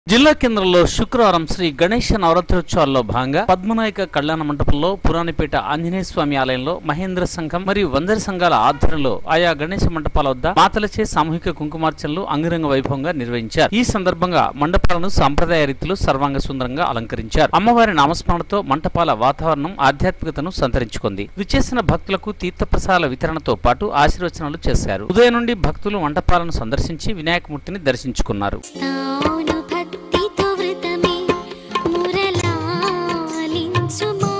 జిల్లా కేంద్రంలో శుక్రవారం శ్రీ గణేష నవరాత్రోత్సవాల్లో భాగంగా పద్మనాయక కళ్యాణ మండపంలో పురాణిపేట ఆంజనేయ స్వామి ఆలయంలో మహేంద్ర సంఘం మరియు వందరి సంఘాల ఆధ్వర్యంలో ఆయా గణేష మండపాల వద్ద మాతలచే సామూహిక కుంకుమార్చనలు అంగరంగ వైభవంగా నిర్వహించారు ఈ సందర్భంగా మండపాలను సాంప్రదాయ రీతిలో సర్వాంగ సుందరంగా అలంకరించారు అమ్మవారి నామస్మరణతో మంటపాల వాతావరణం ఆధ్యాత్మికతను సంతరించుకుంది విచ్చేసిన భక్తులకు తీర్థప్రసాదాల వితరణతో పాటు ఆశీర్వచనాలు చేశారు ఉదయం నుండి భక్తులు మంటపాలను సందర్శించి వినాయకమూర్తిని దర్శించుకున్నారు స్థాను భక్తితో వృతమే మురళాలించుమా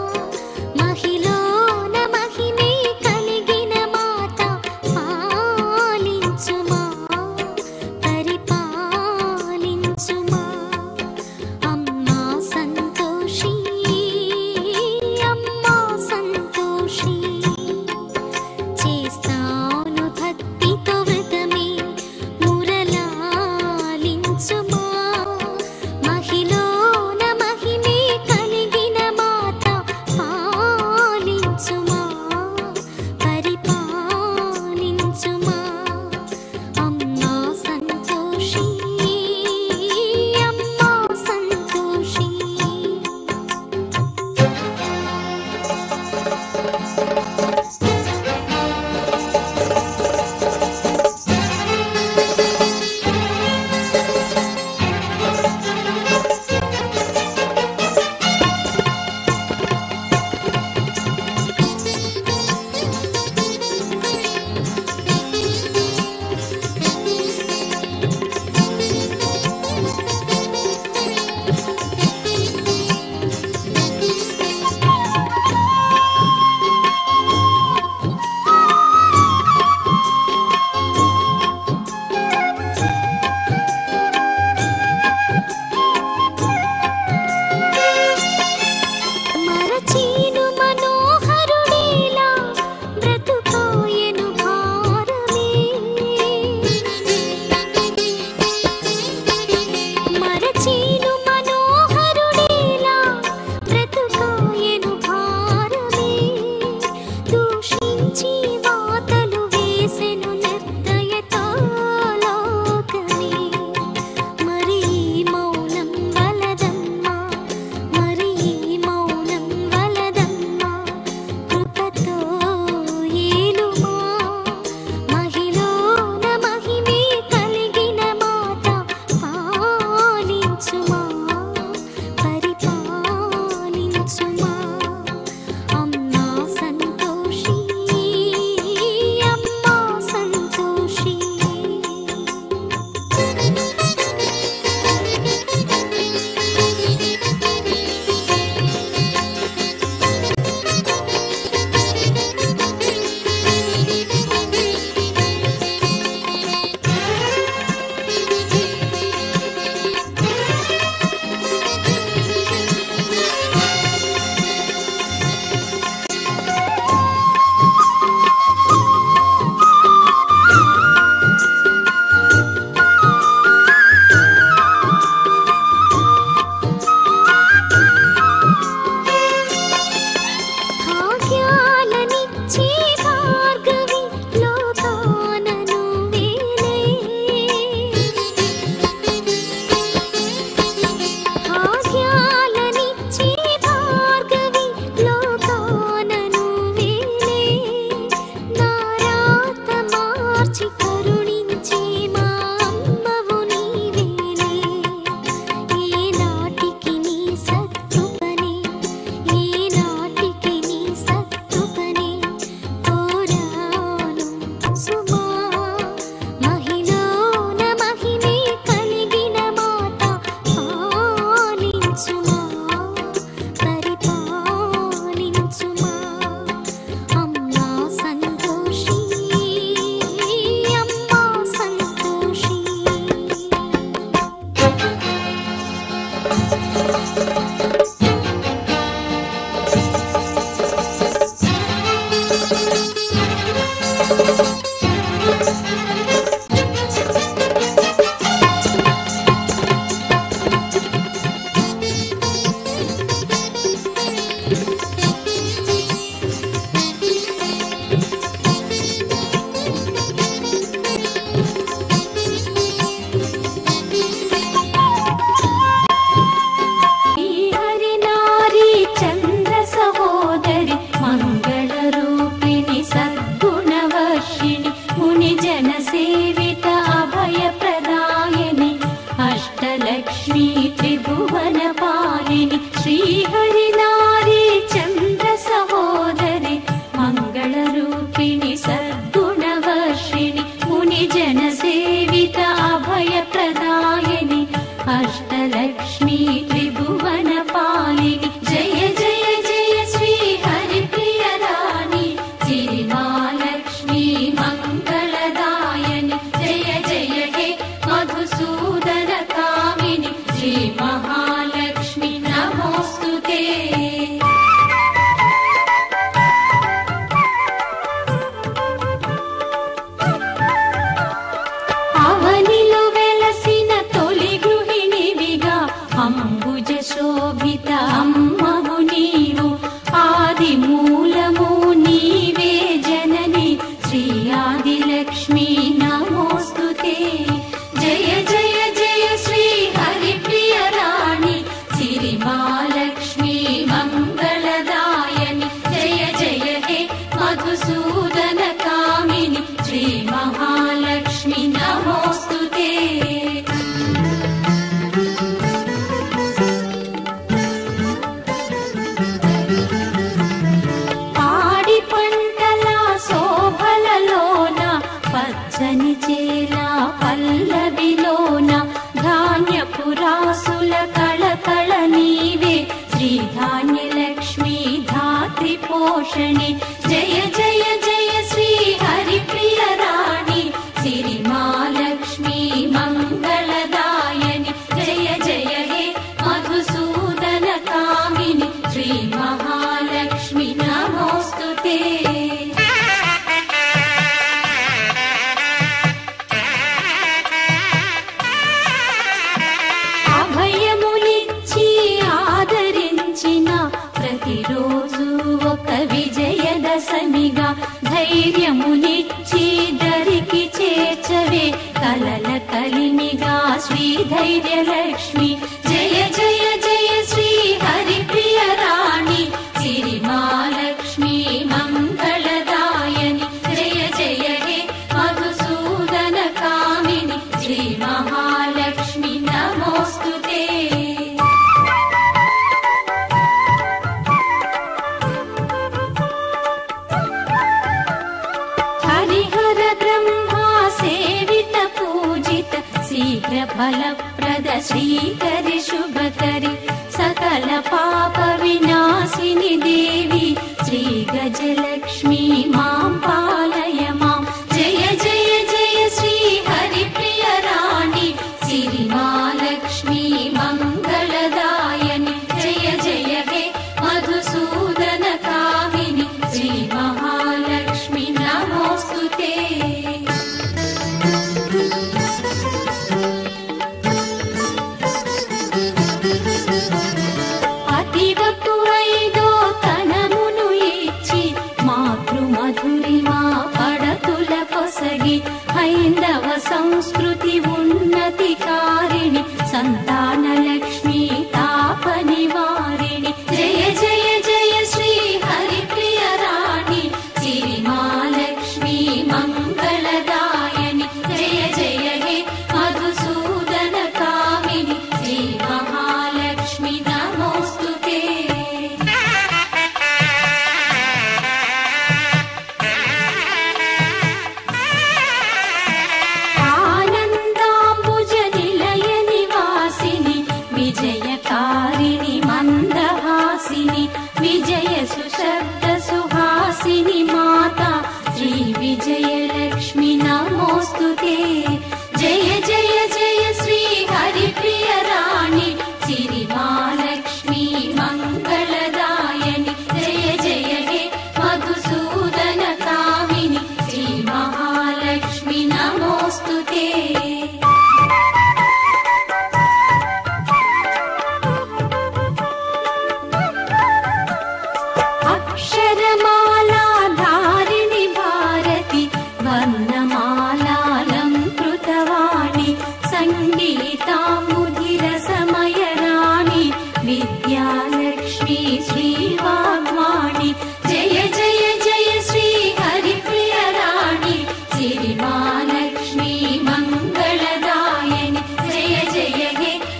మహిళోన మహిమే కలిగిన మాత పాలించుమా పరిపాలించుమా అమ్మా సంతోషి అమ్మా సంతోషి చేస్తాను భక్తితో వ్రతమే మురళాలించుమా మహిళోన మహిమే కలిగిన మాత పాలించుమా పరిపాలించుమా అమ్మా సంతోషి అమ్మా సంతోషి మరచీను మనోహరుడేలా బ్రతుకాయను భారమే మరచీను మనోహరుడేలా బ్రతుకాయను భారమే దూషించి వాతలు వేసెను నిర్దయతో లోకమే మరి ఈ మౌనం వలదమ్మా మరి ఈ మౌనం వలదమ్మా కృపతో ఏలుమా మహిళోన మహిమే కలిగిన మాత పాలించుమా పరిపాలించుమా అమ్మా సంతోషి అమ్మా సంతోషి భాగ్యాలనిచ్చే భార్గవి లోకానను వేలే భాగ్యాలనిచ్చే భార్గవి లోకానను వేలే నారాత మార్చి కరుణించే మా అమ్మవు నీవేలే ఏ నాటికి నీ సత్తుపనే ఏ నాటికి నీ సత్తుపనే కోరాను సుమా మహిళోన మహిమే కలిగిన మాత పాలించుమా పరిపాలించుమా అమ్మా సంతోషి అమ్మా సంతోషి అష్టలక్ష్మీ త్రిభువన పాలిని శ్రీహరి నారీ చంద్ర సహోదరి మంగళ రూపిణి సద్గుణవర్షిణి ముని జన సేవిత అభయ ప్రదాయని అష్టలక్ష్మీ త్రిభువన పాలిని జయ జయ జయ శ్రీ హరి ప్రియ రాణి సిరిమాలక్ష్మీ మంగళదాయని జయ జయ హే మధుసూదన కామిని శ్రీ మహాలక్ష్మి నమోస్తుతే అవనిలో వెలసిన తొలి గృహిణివిగా అంబుజ శోభిత అమ్మవు నీవు ఆది మూలము నీవే జనని శ్రీ ఆదిలక్ష్మీ నమోస్తుతే జయ జయ జయ శ్రీ హరి ప్రియ రాణి సిరిమాలక్ష్మీ మంగళదాయని జయ జయ హే మధుసూదన కామిని శ్రీ మహాలక్ష్మి నమోస్తుతే పాడి పంటల శోభలలోన పచ్చని చేల పల్లవిలోన ధాన్యపు రాసుల కళకళ నీవే శ్రీ ధాన్యలక్ష్మి ధాత్రి పోషణి జయ జయ జయ శ్రీ హరి ప్రియ రాణి సిరిమాలక్ష్మి మంగళదాయని జయ జయ హే మధుసూదన కామిని శ్రీ మహాలక్ష్మి నమోస్తుతే అభయములిచ్చి ఆదరించిన ప్రతిరోజు ఒక విజయదశమిగా ధైర్యమునిచ్చి దరికి చేర్చవే కలల కలిమిగా శ్రీ ధైర్యలక్ష్మి జయ జయ జయ శ్రీ హరి ప్రియ రాణి సిరిమాలక్ష్మి మంగళదాయని జయ జయ హే మధుసూదన కామిని శ్రీ మహాలక్ష్మి నమోస్తుతే హరిహర బ్రహ్మా సేవిత పూజిత శీఘ్ర ఫలప్రద శ్రీకరి శుభకరి సకల పాప వినాశిని దేవి శ్రీ గజలక్ష్మి మాం పాలయ మాం జయ జయ జయ శ్రీ హరి ప్రియ రాణి సిరిమాలక్ష్మి మంగళదాయని జయ జయ హే మధుసూదన కామిని శ్రీ మహాలక్ష్మి నమోస్తుతే అతివకువైదో తనమును ఇచ్చి మాతృ మధురిమా పడతుల కొసగి హైందవ సంస్కృతి ఉన్నతి కారిణి సంతాన లక్ష్మి తాప నివారిణి జయ జయ జయ శ్రీ హరి ప్రియ రాణి సిరిమాలక్ష్మి మంగళదాయని జయ జయ హే మధుసూదన కామిని శ్రీ మహాలక్ష్మి నమోస్తుతే ఆనందాంబుజ నిలయ నివాసిని విజయకారిణి మందహాసిని విజయ సుశబ్ద సుహాసిని మాత శ్రీ విజయలక్ష్మి నమోస్తుతే జయ జయ జయ శ్రీ హరి ప్రియ రాణి సిరిమాలక్ష్మి మంగళదాయని జయ జయ హే మధుసూదన కామిని శ్రీ మహాలక్ష్మి నమోస్తుతే అక్షరమాలా ధారిణి భారతి వర్ణమాలాలంకృతవాణి సంగీతాముధిర సమయ రాణి విద్యాలక్ష్మి శ్రీవాగ్వాణి జయ జయ జయ శ్రీ హరి ప్రియ రాణి సిరిమాలక్ష్మి మంగళదాయని జయ జయ హే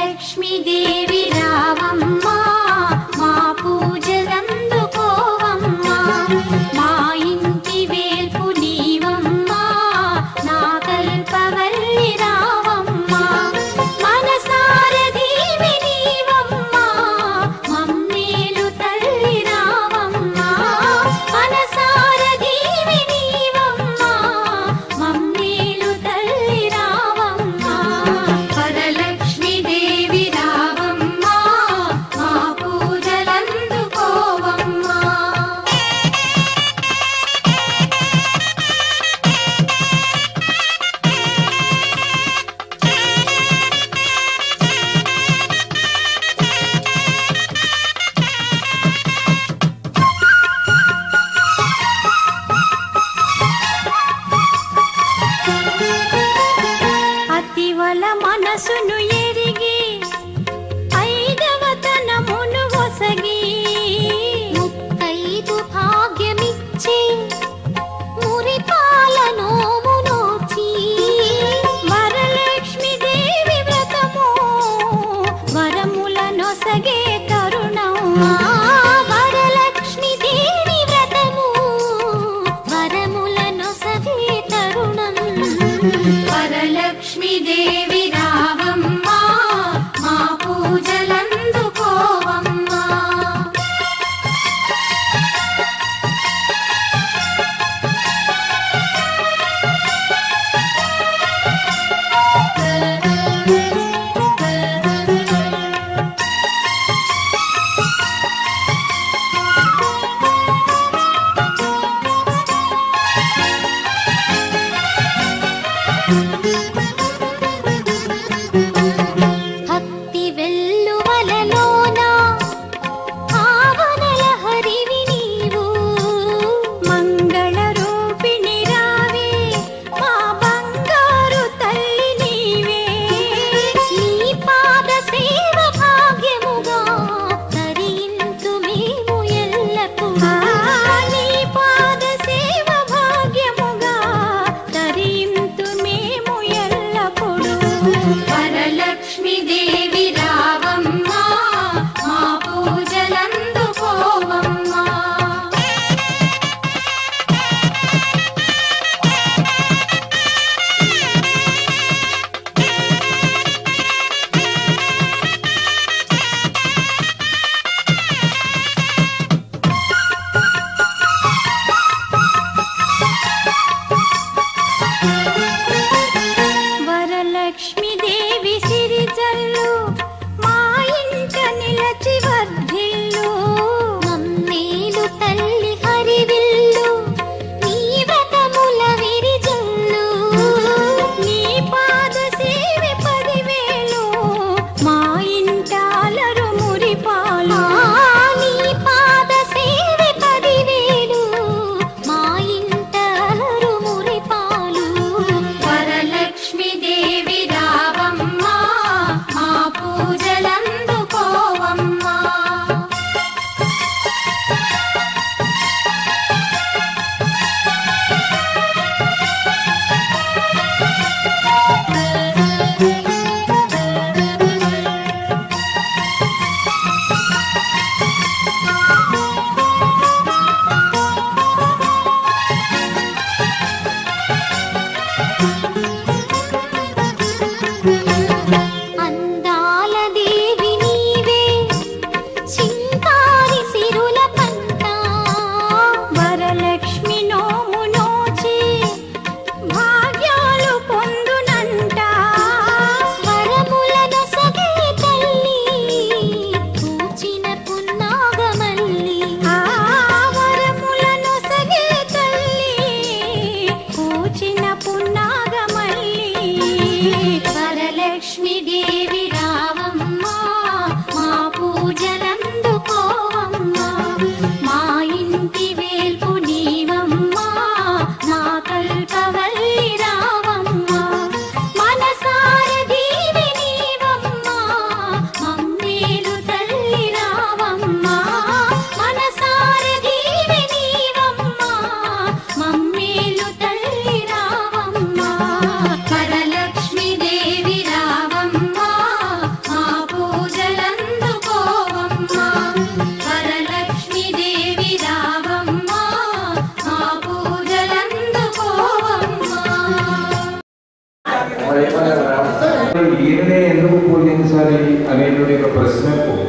వరలక్ష్మీదేవి రావమ్మా మా పూజలందుకోవమ్మా మా ఇంటి వేల్పు నీవమ్మా నా కల్పవల్లి రావమ్మా మనసార దీవి నీవమ్మా మమ్మేలు తల్లి రావమ్మా మనసార దీవి నీవమ్మా మమ్మేలు తల్లి రావమ్మా వరలక్ష్మీదేవి రావమ్మా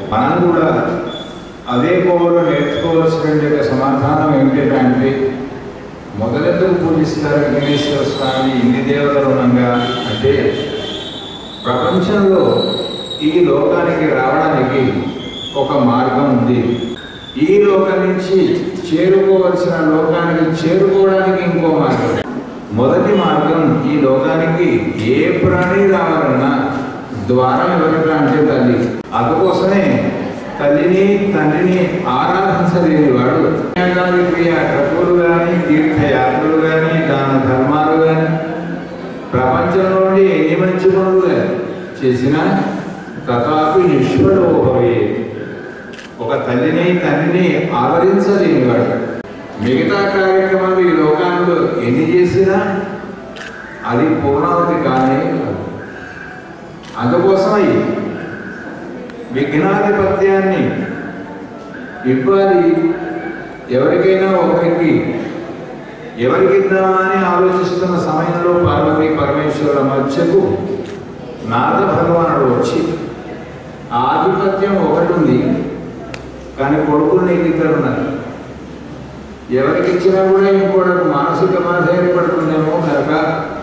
మనం కూడా అదే కోవలో నేర్చుకోవాల్సిన యొక్క సమాధానం ఏమిటంటే మొదలెందుకు పూజిస్తారు విఘ్నేశ్వర స్వామి ఇన్ని దేవతలు ఉండగా అంటే ప్రపంచంలో ఈ లోకానికి రావడానికి ఒక మార్గం ఉంది ఈ లోకం నుంచి చేరుకోవలసిన లోకానికి చేరుకోవడానికి ఇంకో మార్గం మొదటి మార్గం ఈ లోకానికి ఏ ప్రాణి రావాలన్నా ద్వారం ఎవరికా అంటే తల్లి అందుకోసమే తల్లిని తండ్రిని ఆరాధించలేని వాడు పుణ్యాగాది క్రియ క్రతువులు కానీ తీర్థయాత్రలు కానీ దాన ధర్మాలు కానీ ప్రపంచంలో నుండి ఎన్ని మంచి పనులు కానీ చేసినా తథాపి నిష్ఫలోభవే ఒక తల్లిని తండ్రిని ఆదరించలేని వాడు మిగతా కార్యక్రమాలు ఈ లోకాల్లో ఎన్ని చేసినా అది పూర్ణావతి కానే కాదు అందుకోసమై విఘ్నాధిపత్యాన్ని ఇవ్వాలి ఎవరికైనా ఒకరికి ఎవరికి ఇద్దామా అని ఆలోచిస్తున్న సమయంలో పార్వతి పరమేశ్వరుల మధ్యకు నాద భగవానుడు వచ్చి ఆధిపత్యం ఒకటి ఉంది కానీ కొడుకులు నీకు ఇద్దరు ఉన్నారు ఎవరికి ఇచ్చినా కూడా ఇంకోటి మానసిక బాధ ఏర్పడుతుందేమో కనుక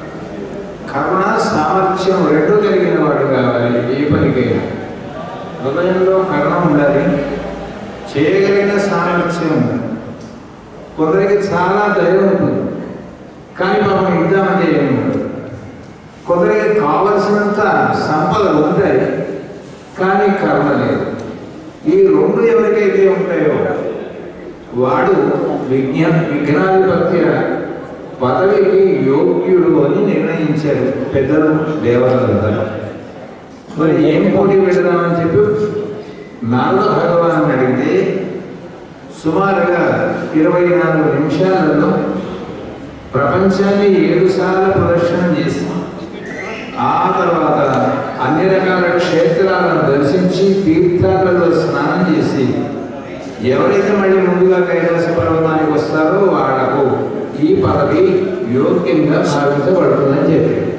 కరుణ సామర్థ్యం రెండు కలిగిన వాడు కావాలి ఏ పనికైనా హృదయంలో కరుణ ఉండాలి చేయగలిగిన సామర్థ్యం ఉండాలి కొందరికి చాలా దయ ఉంటుంది కానీ పాపం ఇద్దామంటే ఏమి ఉండదు కొందరికి కావలసినంత సంపదలు ఉంటాయి కానీ కరుణ లేదు ఈ రెండు ఎవరికైతే ఉంటాయో వాడు విజ్ఞ విఘ్నాధిపత్య పదవికి యోగ్యుడు అని నిర్ణయించారు పెద్దలు దేవతలందరూ మరి ఏం పోటీ పెడదామని చెప్పి నారద భగవాన్ అడిగితే సుమారుగా ఇరవై నాలుగు నిమిషాలలో ప్రపంచాన్ని ఏడు సార్లు ప్రదర్శన చేసి ఆ తర్వాత అన్ని రకాల క్షేత్రాలను దర్శించి తీర్థాలలో స్నానం చేసి ఎవరైతే మళ్ళీ ముందుగా కైలాస పర్వతానికి వస్తారో వాళ్లకు ఈ పదవి యోగ్యంగా భావించబడుతుందని చెప్పారు